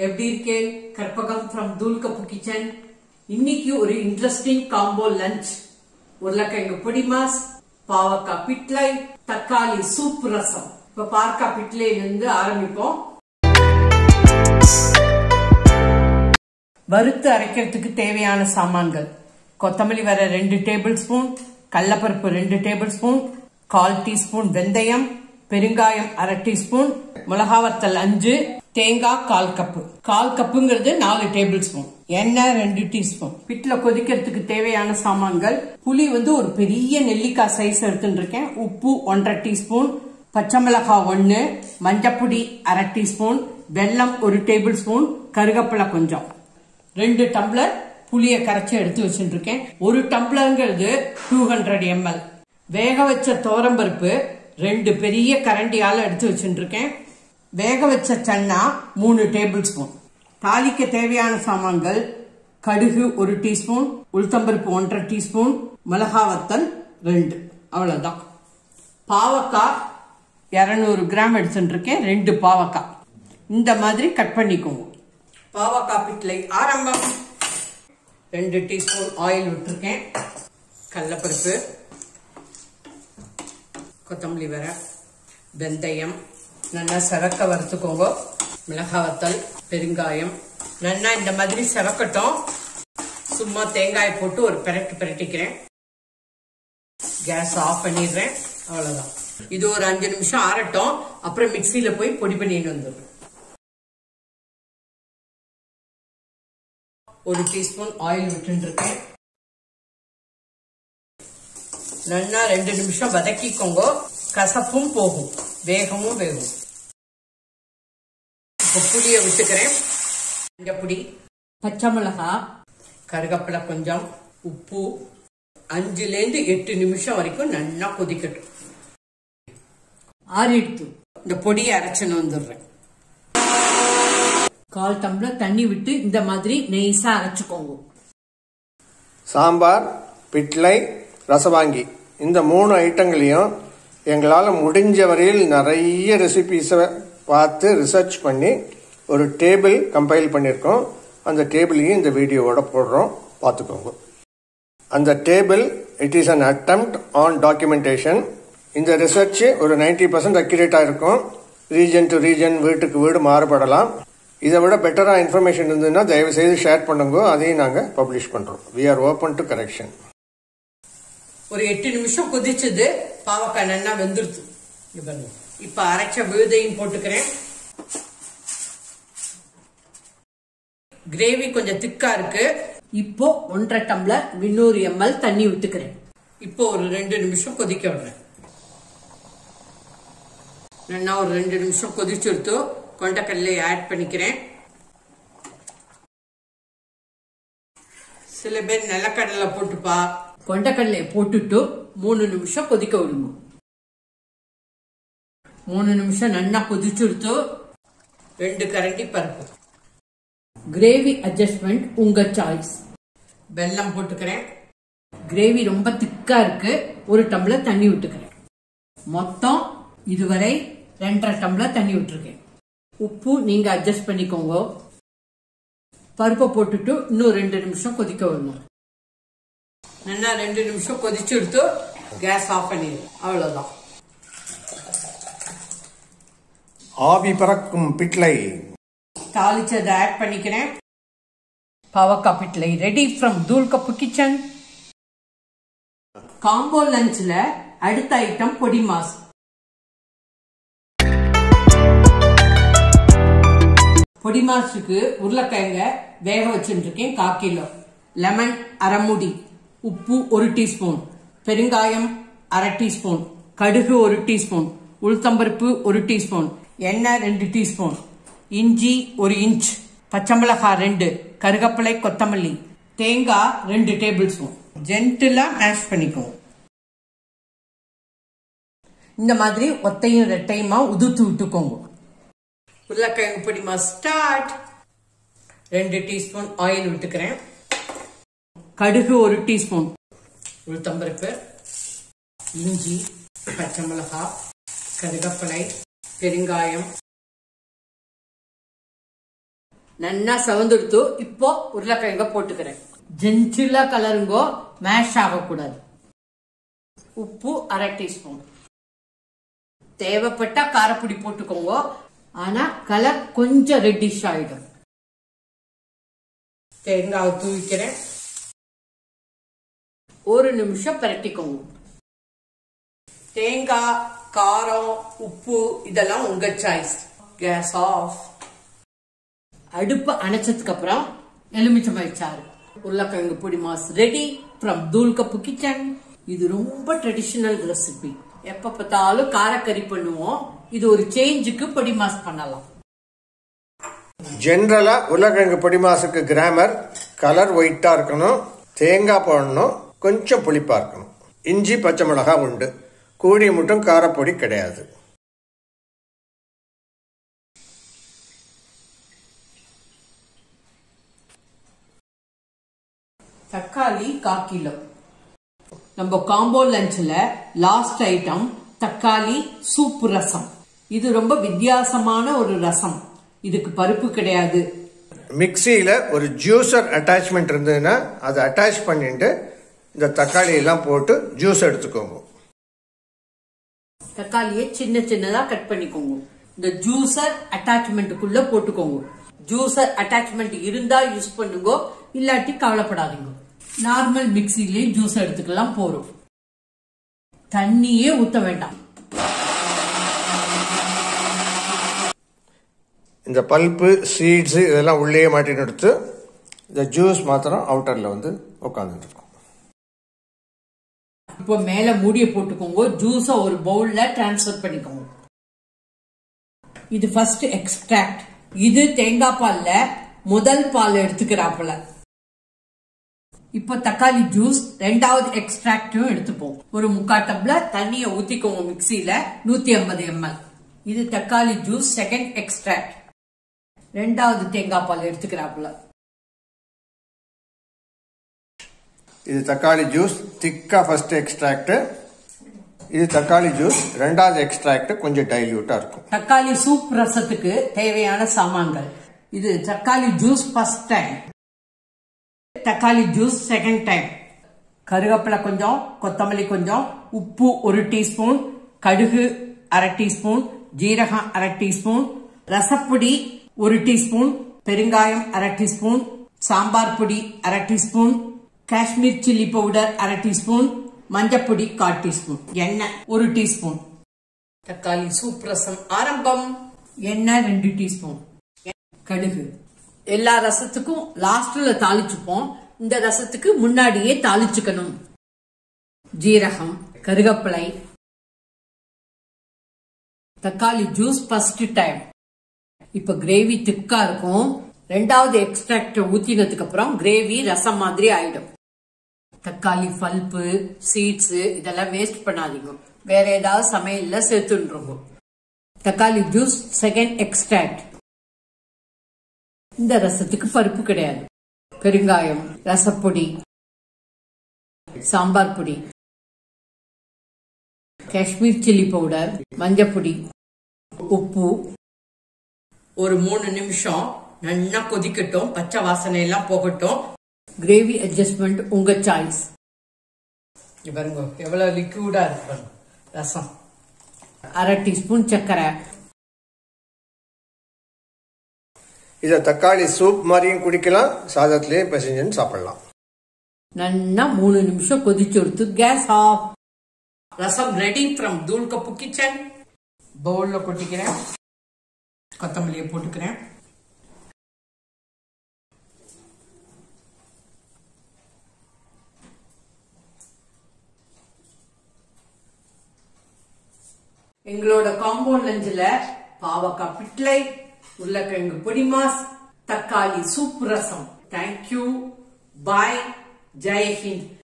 எப்படி இருக்கேன் Karpagam from தூல்கப்பு kitchen இன்னைக்கு ஒரு இன்ட்ரெஸ்டிங் காம்போ லஞ்ச் உருளைக்கிழங்கு பொடி மாஸ் பாவக்காய் பிட்லை தக்காளி சூப் ரசம் இப்ப பார்க்கா பிட்லைல இருந்து ஆரம்பிப்போம் வறுத்து அரைக்கிறதுக்கு தேவையான சாமான்கள் கொத்தமல்லி வர ரெண்டு டேபிள் ஸ்பூன் கடலப்பருப்பு ரெண்டு டேபிள் ஸ்பூன் கால் டீஸ்பூன் வெந்தயம் பெருங்காயம் அரை டீஸ்பூன் மிளகாவத்தல் அஞ்சு தேங்காய் கால் கப்பு கால் கப்புங்கிறது நாலு டேபிள் ஸ்பூன் எண்ணெய் ரெண்டு டீஸ்பூன் பிட்ல கொதிக்கிறதுக்கு தேவையான சாமான்கள் புளி வந்து ஒரு பெரிய நெல்லிக்காய் சைஸ் எடுத்துட்டு இருக்கேன் உப்பு ஒன்றரை டீஸ்பூன் பச்சை மிளகாய் ஒன்னு மஞ்சப்பொடி அரை டீஸ்பூன் வெல்லம் ஒரு டேபிள் ஸ்பூன் கருகப்பிலை கொஞ்சம் ரெண்டு டம்ளர் புளிய கரைச்சி எடுத்து வச்சுட்டு இருக்கேன் ஒரு டம்ளர்ங்கிறது டூ ஹண்ட்ரட் எம்எல் வேக வச்ச தோரம்பருப்பு ரெண்டு பெரிய கரண்டியால எடுத்து வச்சுட்டு இருக்கேன் வேக வச்ச சன்னா மூணு டேபிள் ஸ்பூன் தாளிக்க தேவையான சாமான்கள் கடுகு ஒரு டீஸ்பூன் உளுத்தம்பருப்பு ஒன்றரை டீஸ்பூன் மிளகா வத்தல் ரெண்டு அவ்வளவுதான் பாவக்காய் இரநூறு கிராம் எடுத்துட்டு இருக்கேன் ரெண்டு பாவக்காய் இந்த மாதிரி கட் பண்ணிக்கோங்க பாவக்காய் பிட்லை ஆரம்பம் ரெண்டு டீஸ்பூன் ஆயில் விட்டுருக்கேன் கடலப்பருப்பு கொத்தமல்லி வர வெந்தயம் நல்லா செவக்க வறுத்துக்கோங்க மிளகாய் வத்தல் பெருங்காயம் நல்லா இந்த மாதிரி செவக்கட்டும் சும்மா தேங்காய் போட்டு ஒரு பிரட்டு பிரட்டிக்கிறேன் கேஸ் ஆஃப் பண்ணிடுறேன் அவ்வளவுதான் இது ஒரு அஞ்சு நிமிஷம் ஆறட்டும் அப்புறம் மிக்சியில போய் பொடி பண்ணிட்டு வந்துடுறேன் ஒரு டீஸ்பூன் ஆயில் விட்டுருக்கேன் நல்லா ரெண்டு நிமிஷம் வதக்கிக்கோங்க கசப்பும் போகும் வேகமும் வேகும் இப்போ புளிய விட்டுக்கிறேன் பொடி பச்சை மிளகாய் கருகப்பிலை கொஞ்சம் உப்பு அஞ்சுலேருந்து எட்டு நிமிஷம் வரைக்கும் நல்லா கொதிக்கட்டும் ஆறிடுத்து இந்த பொடியை அரைச்சுன்னு வந்துடுறேன் கால் டம்ளர் தண்ணி விட்டு இந்த மாதிரி நெய்ஸா அரைச்சுக்கோங்க சாம்பார் பிட்லை ரசவாங்கி இந்த மூணு ஐட்டங்களையும் எங்களால் முடிஞ்ச வரையில் நிறைய ரெசிபீஸை பார்த்து ரிசர்ச் பண்ணி ஒரு டேபிள் கம்பைல் பண்ணியிருக்கோம் அந்த டேபிளையும் இந்த வீடியோவோட போடுறோம் பார்த்துக்கோங்க அந்த table it is an attempt on documentation இந்த ரிசர்ச் ஒரு நைன்டி பர்சன்ட் அக்யூரேட்டாக இருக்கும் ரீஜன் டு ரீஜன் வீட்டுக்கு வீடு மாறுபடலாம் இதை விட பெட்டராக இன்ஃபர்மேஷன் இருந்ததுன்னா தயவு செய்து ஷேர் பண்ணுங்க அதையும் நாங்கள் பப்ளிஷ் பண்ணுறோம் we are open to correction ஒரு எட்டு நிமிஷம் கொதிச்சது பாவக்காய் நல்லா வெந்துருச்சு இங்க பாருங்க இப்ப அரைச்ச விழுதையும் போட்டுக்கிறேன் கிரேவி கொஞ்சம் திக்கா இருக்கு இப்போ ஒன்றரை டம்ளர் விண்ணூறு எம்எல் தண்ணி விட்டுக்கிறேன் இப்போ ஒரு ரெண்டு நிமிஷம் கொதிக்க விடுறேன் நல்லா ஒரு ரெண்டு நிமிஷம் கொதிச்சுடுத்து கொண்டக்கடலை ஆட் பண்ணிக்கிறேன் சில பேர் நிலக்கடலை போட்டுப்பா கொண்டக்கடலையை போட்டுட்டு மூணு நிமிஷம் கொதிக்க விடுங்க மூணு நிமிஷம் நல்லா கொதிச்சுடுத்து ரெண்டு கரண்டி பருப்பு கிரேவி அட்ஜஸ்ட்மெண்ட் உங்க சாய்ஸ் வெல்லம் போட்டுக்கிறேன் கிரேவி ரொம்ப திக்கா இருக்கு ஒரு டம்ளர் தண்ணி விட்டுக்கிறேன் மொத்தம் இதுவரை ரெண்டரை டம்ளர் தண்ணி விட்டுருக்கேன் உப்பு நீங்க அட்ஜஸ்ட் பண்ணிக்கோங்க பருப்பை போட்டுட்டு இன்னும் ரெண்டு நிமிஷம் கொதிக்க விடணும் நல்லா ரெண்டு நிமிஷம் கொதிச்சு எடுத்து கேஸ் ஆஃப் பண்ணிடு அவ்வளவுதான் ஆவி பறக்கும் பிட்லை தாளிச்சதை ஆட் பண்ணிக்கிறேன் பாவக்காய் பிட்லை ready from Thool cup kitchen combo லஞ்ச்ல அடுத்த ஐட்டம் பொடி மாஸ் பொடி மாசுக்கு உருளைக்கிழங்க வேக வச்சுட்டு இருக்கேன் கா கிலோ லெமன் அரை மூடி உப்பு ஒரு டீஸ்பூன் பெருங்காயம் அரை டீஸ்பூன் கடுகு ஒரு டீஸ்பூன் உளுத்தம்பருப்பு ஒரு டீஸ்பூன் எண்ணெய் ரெண்டு டீஸ்பூன் இஞ்சி ஒரு இன்ச் பச்சை மிளகாய் ரெண்டு கருகப்பிலை கொத்தமல்லி தேங்காய் ரெண்டு டேபிள் ஸ்பூன் ஜென்டிலா மேஷ் பண்ணிக்குவோம் இந்த மாதிரி ஒத்தையும் ரெட்டையுமா உதுத்து விட்டுக்கோங்க உருளைக்கிழங்கு பொடிமா ஸ்டார்ட் ரெண்டு டீஸ்பூன் ஆயில் விட்டுக்கிறேன் கடுகு ஒரு டீஸ்பூன் உளுத்தம்பருப்பு இஞ்சி பச்சை மிளகாய் கருகப்பிலை பெருங்காயம் நன்னா செவந்துடுத்து இப்போ உருளைக்கிழங்க போட்டுக்கிறேன் ஜென்டிலா கலருங்கோ மேஷ் ஆகக்கூடாது உப்பு அரை டீஸ்பூன் தேவைப்பட்டா காரப்பொடி போட்டுக்கோங்க ஆனா கலர் கொஞ்சம் ரெட்டிஷ் ஆயிடும் தேங்காய் தூவிக்கிறேன் ஒரு நிமிஷம் பிரட்டிக்கோங்க தேங்காய் காரம் உப்பு இதெல்லாம் உங்க சாய்ஸ் கேஸ் ஆஃப் அடுப்பு அணைச்சதுக்கு அப்புறம் எலுமிச்சம்பழ சாறு உருளைக்கிழங்கு பொடி மாஸ் ready from Thool cup kitchen இது ரொம்ப ட்ரெடிஷனல் ரெசிபி எப்ப பார்த்தாலும் காரக்கறி பண்ணுவோம் இது ஒரு சேஞ்சுக்கு பொடி மாஸ் பண்ணலாம் ஜென்ரலா உருளைக்கிழங்கு பொடி மாசுக்கு கிராமர் கலர் ஒயிட்டா இருக்கணும் தேங்காய் போடணும் கொஞ்சம் புளிப்பா இருக்கணும் இஞ்சி பச்சை மிளகாய் உண்டு கூடிய மட்டும் காரப்பொடி கிடையாது தக்காளி கா கிலோ நம்ம காம்போ லஞ்ச்ல லாஸ்ட் ஐட்டம் தக்காளி சூப் ரசம் இது ரொம்ப வித்தியாசமான ஒரு ரசம் இதுக்கு பருப்பு கிடையாது மிக்சியில ஒரு ஜூஸர் அட்டாச்மெண்ட் இருந்ததுன்னா அதை அட்டாச் பண்ணிட்டு இந்த தக்காளி எல்லாம் போட்டு ஜூஸ் எடுத்துக்கோங்க தக்காளியை சின்ன சின்னதா கட் பண்ணிக்கோங்க இந்த ஜூசர் அட்டாச்மெண்ட்டுக்குள்ள போட்டுக்கோங்க ஜூசர் அட்டாச்மெண்ட் இருந்தா யூஸ் பண்ணுங்க இல்லாட்டி கவலைப்படாதீங்க நார்மல் மிக்சிலேயே ஜூஸ் எடுத்துக்கலாம் போறோம் தண்ணியே ஊத்த வேண்டாம் இந்த பல்ப்பு சீட்ஸு இதெல்லாம் உள்ளே மாட்டின்னு எடுத்து இந்த ஜூஸ் மாத்திரம் அவுட்டரில் வந்து உட்காந்துட்டு இருக்கும் இப்போ மேல மூடிய போட்டுக்கோங்க ஜூஸ ஒரு பவுல்ல டிரான்ஸ்ஃபர் பண்ணிக்கோங்க இது ஃபர்ஸ்ட் எக்ஸ்ட்ராக்ட் இது தேங்காய் பால்ல முதல் பால் எடுத்துக்கிறாப்புல இப்போ தக்காளி ஜூஸ் ரெண்டாவது எக்ஸ்ட்ராக்டும் எடுத்துப்போம் ஒரு முக்கா டம்ளர் தண்ணியை ஊத்திக்கோங்க மிக்சியில நூத்தி ஐம்பது எம்எல் இது தக்காளி ஜூஸ் செகண்ட் எக்ஸ்ட்ராக்ட் ரெண்டாவது தேங்காய் பால் எடுத்துக்கிறாப்புல இது தக்காளி ஜூஸ் திக்கா ஃபர்ஸ்ட் எக்ஸ்ட்ராக்ட் இது தக்காளி ஜூஸ் ரெண்டாவது எக்ஸ்ட்ராக்ட் கொஞ்சம் டைல்யூட்டா இருக்கும் தக்காளி சூப் ரசத்துக்கு தேவையான சாமான்கள் இது தக்காளி ஜூஸ் ஃபர்ஸ்ட் டைம் தக்காளி ஜூஸ் செகண்ட் டைம் கருவேப்பிலை கொஞ்சம் கொத்தமல்லி கொஞ்சம் உப்பு ஒரு டீஸ்பூன் கடுகு அரை டீஸ்பூன் ஜீரகம் அரை டீஸ்பூன் ரசப்பொடி ஒரு டீஸ்பூன் பெருங்காயம் அரை டீஸ்பூன் சாம்பார் பொடி அரை டீஸ்பூன் காஷ்மீர் சில்லி பவுடர் அரை டீஸ்பூன் மஞ்சப்பொடி கால் டீஸ்பூன் எண்ணெய் ஒரு டீஸ்பூன் தக்காளி சூப் ரசம் ஆரம்பம் எண்ணெய் ரெண்டு டீஸ்பூன் கடுகு எல்லா ரசத்துக்கும் லாஸ்ட்ல தாளிச்சுப்போம் இந்த ரசத்துக்கு முன்னாடியே தாளிச்சுக்கணும் ஜீரகம் கருகப்பிலை தக்காளி ஜூஸ் ஃபர்ஸ்ட் டைம் இப்ப கிரேவி திக்கா இருக்கும் ரெண்டாவது எக்ஸ்ட்ராக்ட் ஊத்தினதுக்கு அப்புறம் கிரேவி ரசம் மாதிரி ஆயிடும் தக்காளி பல்ப்பு சீட்ஸ் இதெல்லாம் வேஸ்ட் பண்ணாதீங்க வேற ஏதாவது சமையல்ல சேர்த்துன்றோம் தக்காளி ஜூஸ் செகண்ட் எக்ஸ்ட்ராக்ட் இந்த ரசத்துக்கு பருப்பு கிடையாது பெருங்காயம் ரசப்பொடி சாம்பார் பொடி காஷ்மீர் சில்லி பவுடர் மஞ்சப்பொடி உப்பு ஒரு மூணு நிமிஷம் நல்லா கொதிக்கட்டும் பச்சை வாசனை எல்லாம் போகட்டும் கிரேவி அட்ஜஸ்ட்மெண்ட் உங்க சாய்ஸ் பாருங்க எவ்வளவு லிக்விடா இருக்கு பாருங்க. ரசம் அரை டீஸ்பூன் சர்க்கரை இதை தக்காளி சூப் மாதிரியும் குடிக்கலாம் சாதத்திலேயே பிசைஞ்சுன்னு சாப்பிடலாம் நன்னா மூணு நிமிஷம் கொதிச்சு எடுத்து கேஸ் ஆஃப் ரசம் ready from Thool cup kitchen பவுல்ல கொட்டிக்கிறேன் கொத்தமல்லியை போட்டுக்கிறேன் எங்களோட காம்பவுண்ட் லஞ்சில் பாவக்காய் பிட்லை உருளைக்கிழங்கு பொடி மாஸ் தக்காளி சூப் ரசம் தேங்க்யூ பாய் ஜெய் ஹிந்த்